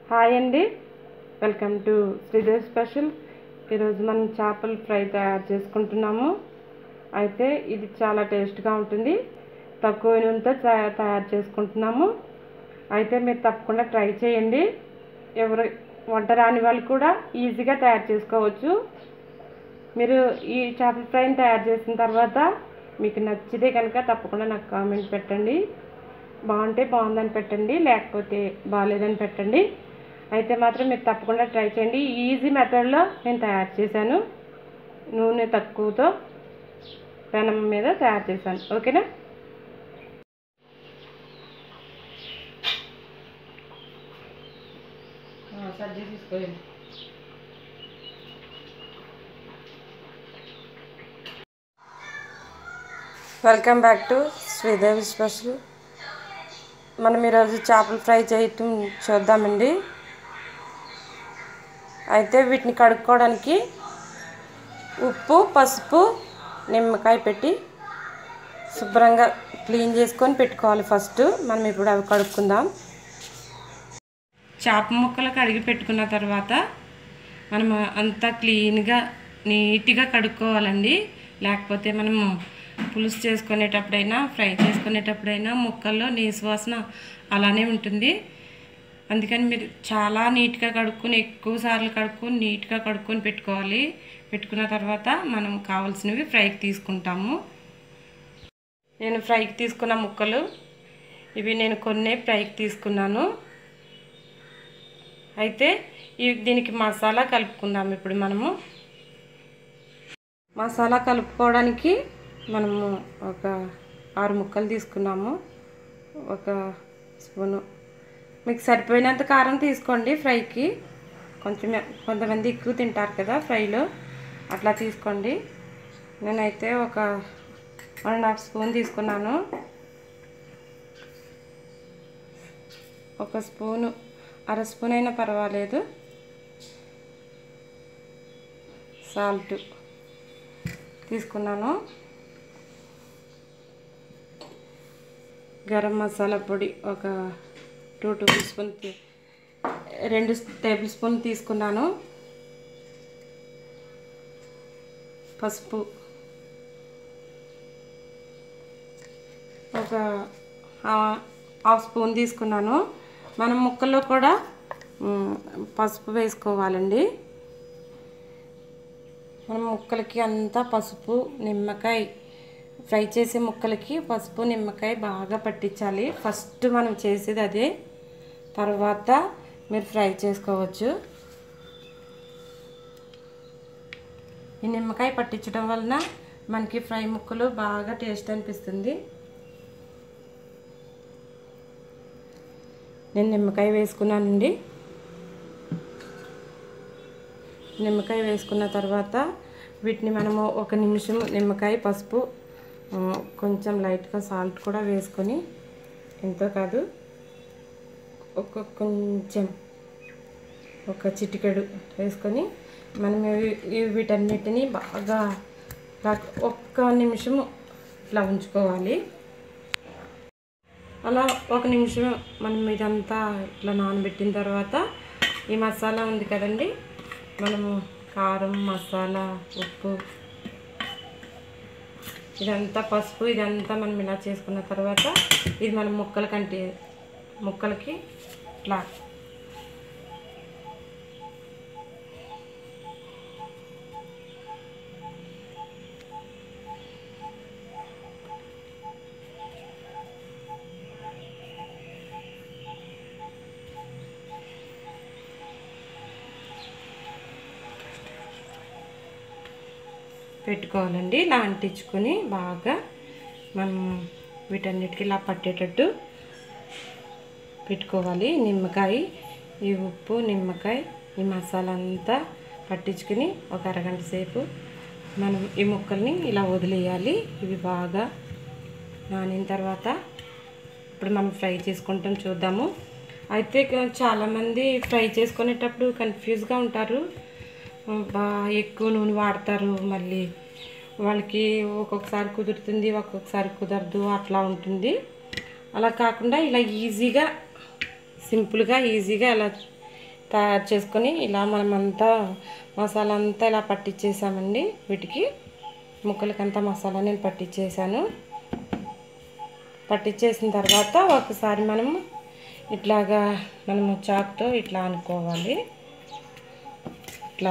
hi అండి welcome to Sridev special ఈరోజు మనం చేపల ఫ్రై తయారు చేసుకుంటున్నాము అయితే ఇది చాలా టేస్ట్గా ఉంటుంది తక్కువ నూనెతో తయా- తయారు చేసుకుంటున్నాము అయితే మీరు తప్పకుండా ట్రై చేయండి ఎవరు వంట రాని వాళ్ళు కూడా ఈజీగా తయారు చేసుకోవచ్చు మీరు ఈ చేపల ఫ్రైని తయారు చేసిన తర్వాత మీకు నచ్చితే కనుక తప్పకుండా నాకు కామెంట్ పెట్టండి బాగుంటే బాగుందని పెట్టండి లేకపోతే బాగాలేదని పెట్టండి అయితే మాత్రం మీరు తప్పకుండా ట్రై చేయండి ఈజీ మెథడ్లో నేను తయారు చేశాను నూనె తక్కువతో పెనం మీద తయారు చేశాను ఓకేనా సర్ది తీసుకోండి welcome back to Sridevi special మనం ఈరోజు చేపలు ఫ్రై చేయటం చూద్దామండి అయితే వీటిని కడుక్కోవడానికి ఉప్పు పసుపు నిమ్మకాయ పెట్టి శుభ్రంగా క్లీన్ చేసుకొని పెట్టుకోవాలి ఫస్ట్ మనం ఇప్పుడు అవి కడుక్కుందాం చేప ముక్కలు కడిగి పెట్టుకున్న తర్వాత మనం అంతా క్లీన్గా నీట్గా కడుక్కోవాలండి లేకపోతే మనము పులుసు చేసుకునేటప్పుడైనా ఫ్రై చేసుకునేటప్పుడైనా ముక్కల్లో నీసు వాసన అలానే ఉంటుంది అందుకని మీరు చాలా నీట్గా కడుక్కొని ఎక్కువ సార్లు కడుక్కొని నీట్గా కడుక్కొని పెట్టుకోవాలి పెట్టుకున్న తర్వాత మనం కావాల్సినవి ఫ్రైకి తీసుకుంటాము నేను ఫ్రైకి తీసుకున్న ముక్కలు ఇవి నేను కొన్ని ఫ్రైకి తీసుకున్నాను అయితే ఈ దీనికి మసాలా కలుపుకుందాం ఇప్పుడు మనము మసాలా కలుపుకోవడానికి మనము ఒక ఆరు ముక్కలు తీసుకున్నాము ఒక స్పూను మీకు సరిపోయినంత కారం తీసుకోండి ఫ్రైకి కొంచెం కొంతమంది ఎక్కువ తింటారు కదా ఫ్రైలో అట్లా తీసుకోండి నేనైతే ఒక వన్ అండ్ హాఫ్ స్పూన్ తీసుకున్నాను ఒక స్పూను అర స్పూన్ అయినా పర్వాలేదు సాల్ట్ తీసుకున్నాను గరం మసాలా పొడి ఒక టూ టేబుల్ స్పూన్ తీ- రెండు టేబుల్ స్పూన్ తీసుకున్నాను పసుపు ఒక హా- హాఫ్ స్పూన్ తీసుకున్నాను మనం ముక్కల్లో కూడా మ్, పసుపు వేసుకోవాలండి మనం ముక్కలకి అంతా పసుపు నిమ్మకాయ ఫ్రై చేసే ముక్కలకి పసుపు నిమ్మకాయ బాగా పట్టించాలి ఫస్ట్ మనం చేసేది అదే తర్వాత మీరు ఫ్రై చేసుకోవచ్చు ఈ నిమ్మకాయ పట్టించడం వలన మనకి ఫ్రై ముక్కలు బాగా టేస్ట్ అనిపిస్తుంది నేను నిమ్మకాయ వేసుకున్నానండి నిమ్మకాయ వేసుకున్న తర్వాత వీటిని మనము ఒక నిమిషం నిమ్మకాయ పసుపు ఆ, కొంచెం లైట్గా సాల్ట్ కూడా వేసుకొని ఎంతో కాదు ఒక కొంచెం ఒక చిటికెడు వేసుకొని మనం ఇవి- ఇవి వీటన్నిటిని బాగా ఇలా ఒక్క నిమిషము ఇట్లా ఉంచుకోవాలి అలా ఒక నిమిషం మనం ఇదంతా ఇట్లా నానబెట్టిన తర్వాత ఈ మసాలా ఉంది కదండి మనము కారం మసాలా ఉప్పు ఇదంతా పసుపు ఇదంతా మనం ఇలా చేసుకున్న తర్వాత ఇది మనం ముక్కలకంటే ముక్కలకి ఇట్లా పెట్టుకోవాలండి ఇలా అంటించుకొని బాగా మనం వీటన్నిటికీ ఇలా పట్టేటట్టు పెట్టుకోవాలి నిమ్మకాయ ఈ ఉప్పు నిమ్మకాయ ఈ మసాలా అంతా పట్టించుకుని ఒక అరగంట సేపు మనం ఈ ముక్కల్ని ఇలా వదిలేయాలి ఇవి బాగా నానిన తర్వాత ఇప్పుడు మనం ఫ్రై చేసుకుంటాం చూద్దాము అయితే ఇక చాలామంది ఫ్రై చేసుకునేటప్పుడు కన్ఫ్యూజ్గా ఉంటారు బాగా ఎక్కువ నూనె వాడతారు మళ్ళీ వాళ్ళకి ఒక్కొక్కసారి కుదురుతుంది ఒక్కొక్కసారి కుదరదు అట్లా ఉంటుంది అలా కాకుండా ఇలా ఈజీగా సింపుల్గా ఈజీగా ఎలా తయారు చేసుకొని ఇలా మనమంతా మసాలా అంతా ఇలా పట్టించేసామండి వీటికి ముక్కలకంతా మసాలా నేను పట్టించేసాను పట్టించేసిన తర్వాత ఒకసారి మనం ఇట్లాగా మనము చాక్తో ఇట్లా అనుకోవాలి ఇట్లా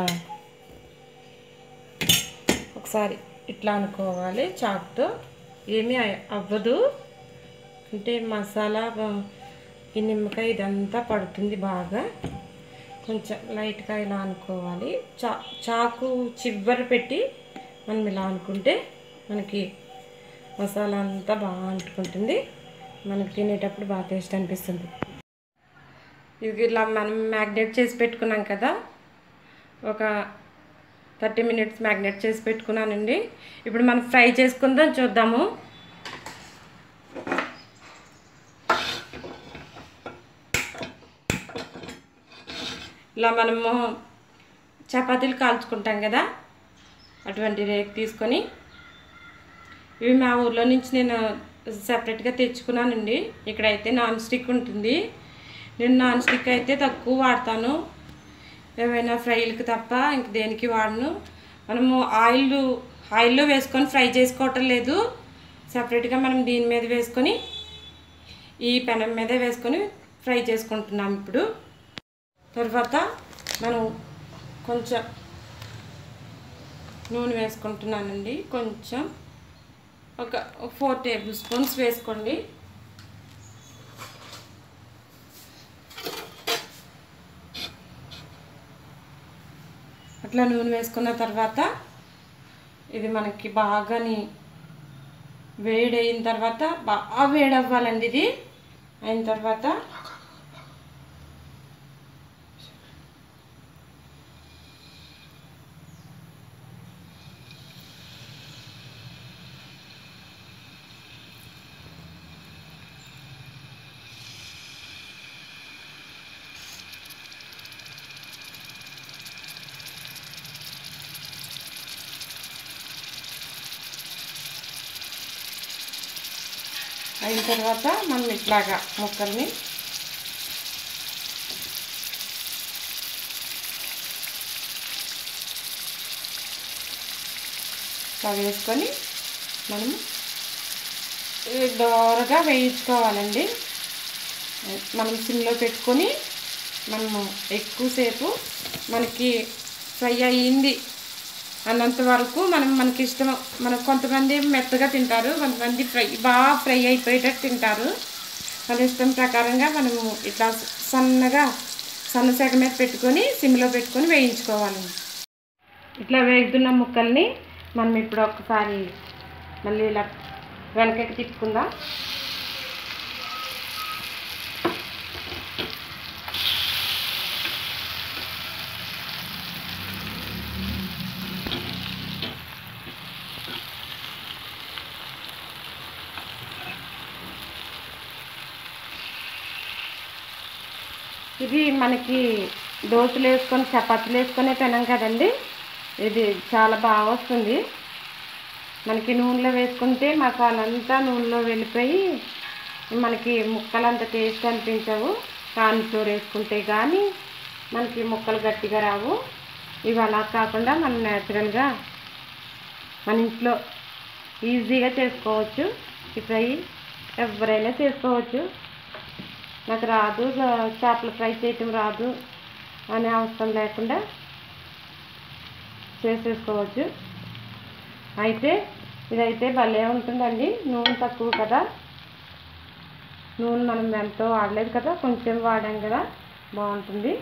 ఒకసారి ఇట్లా అనుకోవాలి చాక్తో ఏమీ అయ- అవ్వదు అంటే మసాలా ఆ, ఈ నిమ్మకాయ ఇదంతా పడుతుంది బాగా కొంచెం లైట్గా ఇలా అనుకోవాలి చా చాకు చివరి పెట్టి మనం ఇలా అనుకుంటే మనకి మసాలా అంతా బాగా అంటుకుంటుంది మనకి తినేటప్పుడు బాగా టేస్ట్ అనిపిస్తుంది ఇది ఇలా మనం మ్యాగ్నేట్ చేసి పెట్టుకున్నాం కదా ఒక థర్టీ మినిట్స్ మ్యాగ్నేట్ చేసి పెట్టుకున్నానండి ఇప్పుడు మనం ఫ్రై చేసుకుందాం చూద్దాము ఇలా మనము చపాతీలు కాల్చుకుంటాం కదా అటువంటి రేక్ తీసుకొని ఇవి మా ఊర్లో నుంచి నేను సపరేట్గా తెచ్చుకున్నానండి ఇక్కడైతే నాన్ స్టిక్ ఉంటుంది నేను నాన్ స్టిక్ అయితే తక్కువ వాడతాను ఏమైనా ఫ్రైలకి తప్ప ఇంక దేనికి వాడను మనము ఆయిల్ ఆయిల్లో వేసుకొని ఫ్రై చేసుకోవటం లేదు సపరేట్గా మనం దీని మీద వేసుకొని ఈ పెనం మీద వేసుకొని ఫ్రై చేసుకుంటున్నాం ఇప్పుడు తర్వాత మనం కొంచెం నూనె వేసుకుంటున్నానండి కొంచెం ఒక ఫోర్ టేబుల్ స్పూన్స్ వేసుకోండి అట్లా నూనె వేసుకున్న తర్వాత ఇది మనకి బాగాని వేడి అయిన తర్వాత బాగా వేడి అవ్వాలండి ఇది అయిన తర్వాత అయిన తర్వాత మనం ఇట్లాగా ముక్కల్ని ఇట్లా వేసుకొని మనం ఇది దోరగా వేయించుకోవాలండి మనం సిమ్లో పెట్టుకొని మనము ఎక్కువసేపు మనకి ఫ్రై అయ్యింది అన్నంత వరకు మనం మనకి ఇష్టం మనం కొంతమంది మెత్తగా తింటారు కొంతమంది ఫ్రై బాగా ఫ్రై అయిపోయేటట్టు తింటారు మన ఇష్టం ప్రకారంగా మనము ఇట్లా సన్నగా సన్న సెగ మీద పెట్టుకొని సిమ్లో పెట్టుకొని వేయించుకోవాలి ఇట్లా వేగుతున్న ముక్కల్ని మనం ఇప్పుడు ఒకసారి మళ్ళీ ఇలా వెనకకి తిప్పుకుందాం ఇది మనకి దోశలు వేసుకొని చపాతీలు వేసుకునే పెనం కదండి ఇది చాలా బాగా వస్తుంది మనకి నూనెలో వేసుకుంటే మసాలా అంతా నూనెలో వెళ్ళిపోయి మనకి ముక్కలు అంత టేస్ట్ అనిపించవు కాన్ఫ్లోర్ వేసుకుంటే కానీ మనకి ముక్కలు గట్టిగా రావు ఇవి అలా కాకుండా మనం న్యాచురల్గా మన ఇంట్లో ఈజీగా చేసుకోవచ్చు ఈ ఫ్రై ఎవరైనా చేసుకోవచ్చు నాకు రాదు చ- చేపల ఫ్రై చేయటం రాదు అనే అవసరం లేకుండా చేసేసుకోవచ్చు అయితే ఇదైతే భలే ఉంటుందండి నూనె తక్కువ కదా నూనె మనం ఎంతో వాడలేదు కదా కొంచెం వాడాం కదా బాగుంటుంది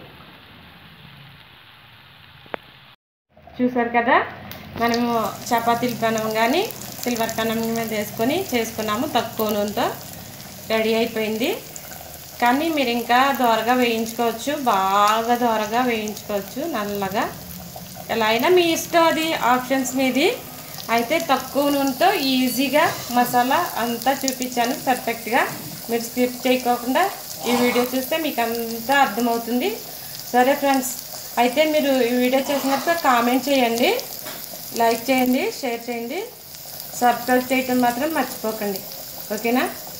చూసారు కదా మనము చపాతీల పెనం కానీ సిల్వర్ పెనం మీద వేసుకొని చేసుకున్నాము తక్కువ నూనెతో రెడీ అయిపోయింది కానీ మీరు ఇంకా దోరగా వేయించుకోవచ్చు బాగా దోరగా వేయించుకోవచ్చు నల్లగా ఎలా అయినా మీ ఇష్టం అది ఆప్షన్స్ మీది అయితే తక్కువ నూనెతో ఈజీగా మసాలా అంతా చూపించాను పర్ఫెక్ట్గా మీరు స్కిప్ చేయకోకుండా ఈ వీడియో చూస్తే మీకు అంతా అర్థమవుతుంది సరే ఫ్రెండ్స్ అయితే మీరు ఈ వీడియో చేసినప్పుడు కామెంట్ చేయండి లైక్ చేయండి షేర్ చేయండి సబ్స్క్రైబ్ చేయటం మాత్రం మర్చిపోకండి ఓకేనా